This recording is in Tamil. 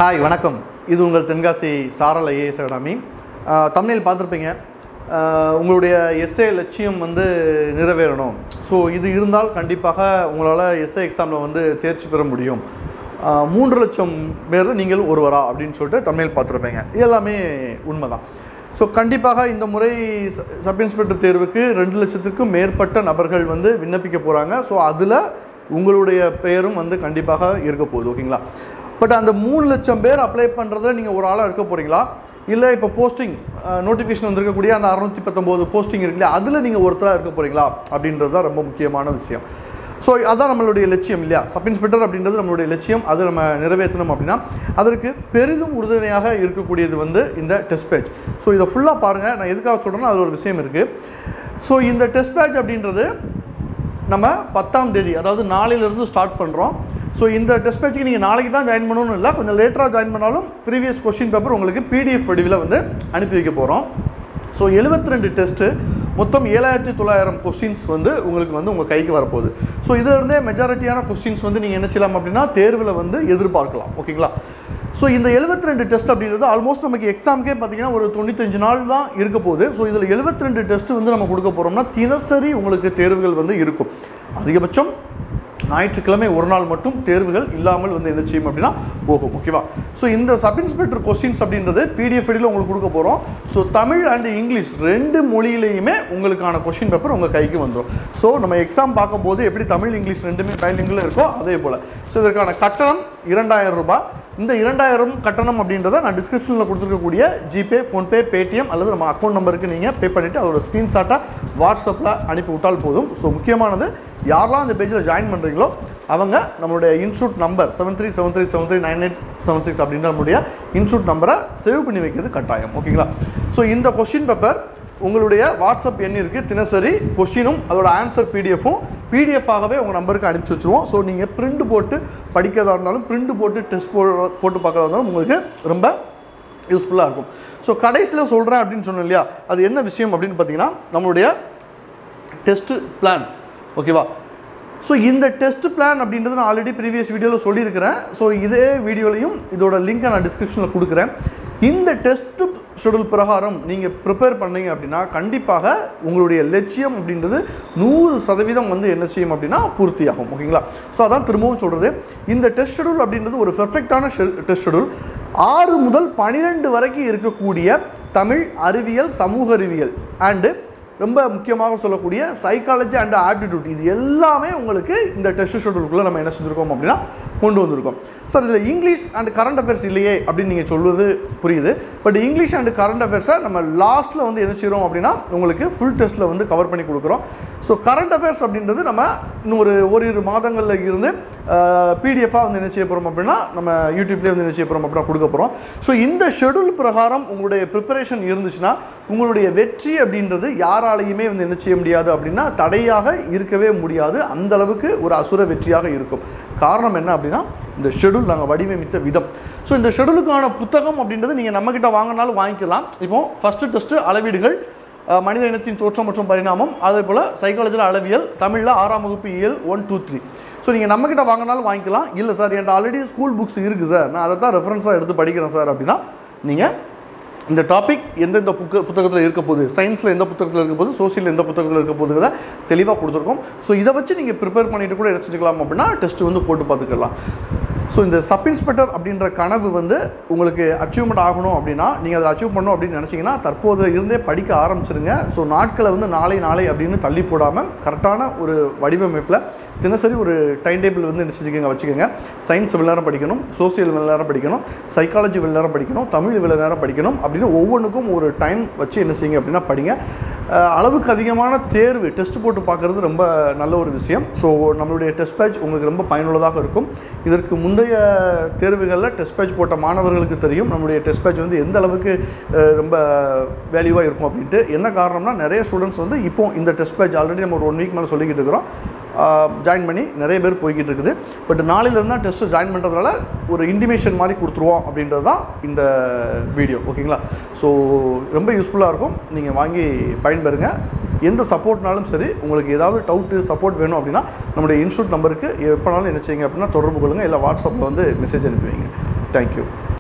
ஹாய் வணக்கம் இது உங்கள் தென்காசி சாரல் ஐஏஎஸ் அகாடமி தமிழில் பார்த்துருப்பீங்க ஆஹ் உங்களுடைய எஸ்ஏ லட்சியம் வந்து நிறைவேறணும் ஸோ இது இருந்தால் கண்டிப்பாக உங்களால் எஸ்ஏ எக்ஸாமில் வந்து தேர்ச்சி பெற முடியும் ஆஹ் மூன்று லட்சம் பேர் நீங்கள் ஒருவரா அப்படின்னு சொல்லிட்டு தமிழில் பார்த்துருப்பீங்க இது எல்லாமே உண்மைதான் ஸோ கண்டிப்பாக இந்த முறை ச- சப் இன்ஸ்பெக்டர் தேர்வுக்கு ரெண்டு லட்சத்திற்கும் மேற்பட்ட நபர்கள் வந்து விண்ணப்பிக்க போகிறாங்க ஸோ அதில் உங்களுடைய பெயரும் வந்து கண்டிப்பாக இருக்க போகுது ஓகேங்களா பட் அந்த மூணு லட்சம் பேர் அப்ளை பண்ணுறதுல நீங்கள் ஒரு ஆளாக இருக்க போகிறீங்களா இல்லை இப்போ போஸ்டிங் நோட்டிஃபிகேஷன் வந்திருக்கக்கூடிய அந்த அறுநூற்றி பத்தொம்போது போஸ்டிங் இருக்கு இல்லையா அதில் நீங்கள் ஒருத்தராக இருக்க போகிறீங்களா அப்படின்றது தான் ரொம்ப முக்கியமான விஷயம் ஸோ அதான் நம்மளுடைய லட்சியம் இல்லையா சப் இன்ஸ்பெக்டர் அப்படின்றது நம்மளுடைய லட்சியம் அது நம்ம நிறைவேற்றணும் அப்படின்னா அதற்கு பெரிதும் உறுதுணையாக இருக்கக்கூடியது வந்து இந்த டெஸ்ட் பேட்ச் ஸோ இதை ஃபுல்லாக பாருங்கள் நான் எதுக்காக சொல்கிறேன்னா அது ஒரு விஷயம் இருக்குது ஸோ இந்த டெஸ்ட் பேட்ச் அப்படின்றது நம்ம பத்தாம் தேதி அதாவது நாளையிலேருந்து ஸ்டார்ட் பண்ணுறோம் ஸோ இந்த டெஸ்ட் பேட்சுக்கு நீங்கள் நாளைக்கு தான் ஜாயின் பண்ணணும்னு இல்லை கொஞ்சம் லேட்டராக ஜாயின் பண்ணாலும் ப்ரீவியஸ் கொஸ்டின் பேப்பர் உங்களுக்கு பிடிஎஃப் வடிவில் வந்து அனுப்பி வைக்க போகிறோம் ஸோ 72 ரெண்டு டெஸ்ட்டு மொத்தம் ஏழாயிரத்தி தொள்ளாயிரம் கொஸ்டின்ஸ் வந்து உங்களுக்கு வந்து உங்கள் கைக்கு வரப்போகுது ஸோ இதிலிருந்தே மெஜாரிட்டியான கொஸ்டின்ஸ் வந்து நீங்கள் என்ன செய்யலாம் அப்படின்னா தேர்வில் வந்து எதிர்பார்க்கலாம் ஓகேங்களா ஸோ இந்த 72 ரெண்டு டெஸ்ட் அப்படின்றது ஆல்மோஸ்ட் நமக்கு எக்ஸாமுக்கே பார்த்தீங்கன்னா ஒரு தொண்ணூத்தஞ்சு நாள் தான் இருக்க போகுது ஸோ இதில் 72 ரெண்டு டெஸ்ட் வந்து நம்ம கொடுக்க போகிறோம்னா தினசரி உங்களுக்கு தேர்வுகள் வந்து இருக்கும் அதிகபட்சம் ஞாயிற்றுக்கிழமை ஒரு நாள் மட்டும் தேர்வுகள் இல்லாமல் வந்து என்ன செய்யும் அப்படின்னா போகும் ஓகேவா ஸோ இந்த சப் இன்ஸ்பெக்டர் கொஸ்டின்ஸ் அப்படின்றது பிடிஎஃப் ஐடியில் உங்களுக்கு கொடுக்க போகிறோம் ஸோ தமிழ் அண்ட் இங்கிலீஷ் ரெண்டு மொழியிலையுமே உங்களுக்கான கொஸ்டின் பேப்பர் உங்கள் கைக்கு வந்துடும் ஸோ நம்ம எக்ஸாம் பார்க்கும்போது எப்படி தமிழ் இங்கிலீஷ் ரெண்டுமே பைலிங்கில் இருக்கோ அதே போல் ஸோ இதற்கான கட்டணம் இரண்டாயிரம் ரூபாய் இந்த இரண்டாயிரம் கட்டணம் அப்படின்றத நான் டிஸ்கிரிப்ஷனில் கொடுத்துருக்கக்கூடிய ஜிபே ஃபோன்பே பேடிஎம் அல்லது நம்ம அக்கௌண்ட் நம்பருக்கு நீங்கள் பே பண்ணிவிட்டு அதோட ஸ்க்ரீன்ஷாட்டை வாட்ஸ்அப்பில் அனுப்பி விட்டால் போதும் ஸோ முக்கியமானது யாரெல்லாம் அந்த பேஜில் ஜாயின் பண்ணுறீங்களோ அவங்க நம்மளுடைய institute number seven three seven three seven three nine eight seven six அப்படின்ற நம்மளுடைய இன்ஸ்டியூட் நம்பரை சேவ் பண்ணி வைக்கிறது கட்டாயம் ஓகேங்களா ஸோ இந்த கொஸ்டின் பேப்பர் உங்களுடைய வாட்ஸ்அப் எண்ணிற்கு தினசரி கொஸ்டினும் அதோட ஆன்சர் பிடிஎஃப்பும் பிடிஎஃபாகவே உங்கள் நம்பருக்கு அனுப்பிச்சி வச்சுருவோம் ஸோ நீங்கள் பிரிண்ட் போட்டு படிக்கிறதா இருந்தாலும் பிரிண்ட் போட்டு டெஸ்ட் போ போட்டு பார்க்கறதா இருந்தாலும் உங்களுக்கு ரொம்ப யூஸ்ஃபுல்லாக இருக்கும் ஸோ கடைசியில் சொல்கிறேன் அப்படின்னு சொன்னேன் இல்லையா அது என்ன விஷயம் அப்படின்னு பார்த்தீங்கன்னா நம்மளுடைய டெஸ்ட்டு பிளான் ஓகேவா ஸோ இந்த டெஸ்ட் பிளான் அப்படின்றது நான் ஆல்ரெடி ப்ரீவியஸ் வீடியோவில் சொல்லியிருக்கிறேன் ஸோ இதே வீடியோலையும் இதோட லிங்க்கை நான் டிஸ்கிரிப்ஷனில் கொடுக்குறேன் இந்த டெஸ்ட்டு ஷெடியூல் பிரகாரம் நீங்கள் ப்ரிப்பேர் பண்ணீங்க அப்படின்னா கண்டிப்பாக உங்களுடைய லட்சியம் அப்படின்றது நூறு சதவீதம் வந்து என்ன செய்யும் அப்படின்னா பூர்த்தியாகும் ஓகேங்களா ஸோ அதான் திரும்பவும் சொல்கிறது இந்த டெஸ்ட் ஷெடியூல் அப்படின்றது ஒரு பெர்ஃபெக்டான டெஸ்ட் ஷெடியூல் ஆறு முதல் பன்னிரெண்டு வரைக்கும் இருக்கக்கூடிய தமிழ் அறிவியல் சமூக அறிவியல் அண்டு ரொம்ப முக்கியமாக சொல்லக்கூடிய சைக்காலஜி அண்ட் ஆப்டிடியூட் இது எல்லாமே உங்களுக்கு இந்த டெஸ்ட் ஷெடியூலுக்குள்ளே நம்ம என்ன செஞ்சுருக்கோம் அப்படின்னா கொண்டு வந்திருக்கோம் சார் இதில் இங்கிலீஷ் அண்ட் கரண்ட் அஃபேர்ஸ் இல்லையே அப்படின்னு நீங்கள் சொல்வது புரியுது பட் இங்கிலீஷ் அண்ட் கரண்ட் அஃபேர்ஸை நம்ம லாஸ்ட்டில் வந்து என்ன செய்கிறோம் அப்படின்னா உங்களுக்கு ஃபுல் டெஸ்ட்டில் வந்து கவர் பண்ணி கொடுக்குறோம் ஸோ கரண்ட் அஃபேர்ஸ் அப்படின்றது நம்ம இன்னும் ஒரு ஓரிரு மாதங்களில் இருந்து பிடிஎஃபாக வந்து என்ன செய்ய போகிறோம் அப்படின்னா நம்ம யூடியூப்லேயே வந்து என்ன செய்ய போகிறோம் அப்படின்னா கொடுக்க போகிறோம் ஸோ இந்த ஷெடியூல் பிரகாரம் உங்களுடைய ப்ரிப்பரேஷன் இருந்துச்சுன்னா உங்களுடைய வெற்றி அப்படின்றது யாராலையுமே வந்து என்ன செய்ய முடியாது அப்படின்னா தடையாக இருக்கவே முடியாது அந்த அளவுக்கு ஒரு அசுர வெற்றியாக இருக்கும் காரணம் என்ன அப்படின்னா இந்த ஷெடியூல் நாங்கள் வடிவமைத்த விதம் ஸோ இந்த ஷெடியூலுக்கான புத்தகம் அப்படின்றது நீங்கள் நம்மக்கிட்ட வாங்கினாலும் வாங்கிக்கலாம் இப்போ ஃபஸ்ட்டு டெஸ்ட்டு அளவீடுகள் அஹ், மனித இனத்தின் தோற்றம் மற்றும் பரிணாமம் அதே போல் சைக்காலஜியில் அளவியல் தமிழில் ஆறாம் வகுப்பு இயல் ஒன் டூ த்ரீ ஸோ நீங்கள் நம்மக்கிட்ட வாங்கினாலும் வாங்கிக்கலாம் இல்லை சார் என்கிட்ட ஆல்ரெடி ஸ்கூல் புக்ஸ் இருக்குது சார் நான் அதை தான் ரெஃபரன்ஸாக எடுத்து படிக்கிறேன் சார் அப்படின்னா நீங்கள் இந்த டாபிக் எந்தெந்த புக்க புத்தகத்தில் இருக்க போகுது சயின்ஸில் எந்த புத்தகத்தில் இருக்க போகுது சோசியல் எந்த புத்தகத்தில் இருக்க போகுதுங்கிறத தெளிவாக கொடுத்துருக்கோம் ஸோ இதை வச்சு நீங்கள் ப்ரிப்பேர் பண்ணிட்டு கூட என்ன செஞ்சுக்கலாம் அப்படின்னா டெஸ்ட் வந்து போட்டு பார்த்துக்கலாம் ஸோ இந்த சப் இன்ஸ்பெக்டர் அப்படின்ற கனவு வந்து உங்களுக்கு அச்சீவ்மெண்ட் ஆகணும் அப்படின்னா நீங்கள் அதை அச்சீவ் பண்ணணும் அப்படின்னு நினச்சிங்கன்னா தற்போது இருந்தே படிக்க ஆரம்பிச்சிருங்க ஸோ நாட்களை வந்து நாளை நாளை அப்படின்னு தள்ளி போடாமல் கரெக்டான ஒரு வடிவமைப்பில் தினசரி ஒரு டைம் டேபிள் வந்து என்ன செஞ்சுக்கோங்க வச்சுக்கோங்க சயின்ஸ் இவ்வளோ நேரம் படிக்கணும் சோசியல் இவ்வளோ நேரம் படிக்கணும் சைக்காலஜி இவ்வளோ நேரம் படிக்கணும் தமிழ் இவ்வளோ நேரம் படிக்கணும் அப்படின்னு ஒவ்வொன்றுக்கும் ஒரு டைம் வச்சு என்ன செய்யுங்க அப்படின்னா படிங்க அஹ் அளவுக்கு அதிகமான தேர்வு டெஸ்ட் போட்டு பார்க்குறது ரொம்ப நல்ல ஒரு விஷயம் ஸோ நம்மளுடைய டெஸ்ட் பேட்ச் உங்களுக்கு ரொம்ப பயனுள்ளதாக இருக்கும் இதற்கு முந்தைய தேர்வுகளில் டெஸ்ட் பேட்ச் போட்ட மாணவர்களுக்கு தெரியும் நம்மளுடைய டெஸ்ட் பேட்ச் வந்து எந்த அளவுக்கு அஹ், ரொம்ப வேல்யூவாக இருக்கும் அப்படின்ட்டு என்ன காரணம்னா நிறைய ஸ்டூடெண்ட்ஸ் வந்து இப்போ இந்த டெஸ்ட் பேட்ச் ஆல்ரெடி நம்ம ஒரு ஒன் வீக் மேலே சொல்லிக்கிட்டு இருக்கிறோம் ஜாயின் பண்ணி நிறைய பேர் போய்கிட்டு இருக்குது பட் நாளையிலேருந்து தான் டெஸ்ட்டு ஜாயின் பண்ணுறதுனால ஒரு இன்டிமேஷன் மாதிரி கொடுத்துருவோம் அப்படின்றது தான் இந்த வீடியோ ஓகேங்களா ஸோ ரொம்ப யூஸ்ஃபுல்லாக இருக்கும் நீங்கள் வாங்கி பயன்பெறுங்க எந்த சப்போர்ட்னாலும் சரி உங்களுக்கு ஏதாவது டவுட்டு சப்போர்ட் வேணும் அப்படின்னா நம்முடைய இன்ஸ்டியூட் நம்பருக்கு எப்போனாலும் என்ன செய்யுங்க அப்படின்னா தொடர்பு கொள்ளுங்கள் இல்லை வாட்ஸ்அப்பில் வந்து மெசேஜ் அனுப்பி வைங்க தேங்க்யூ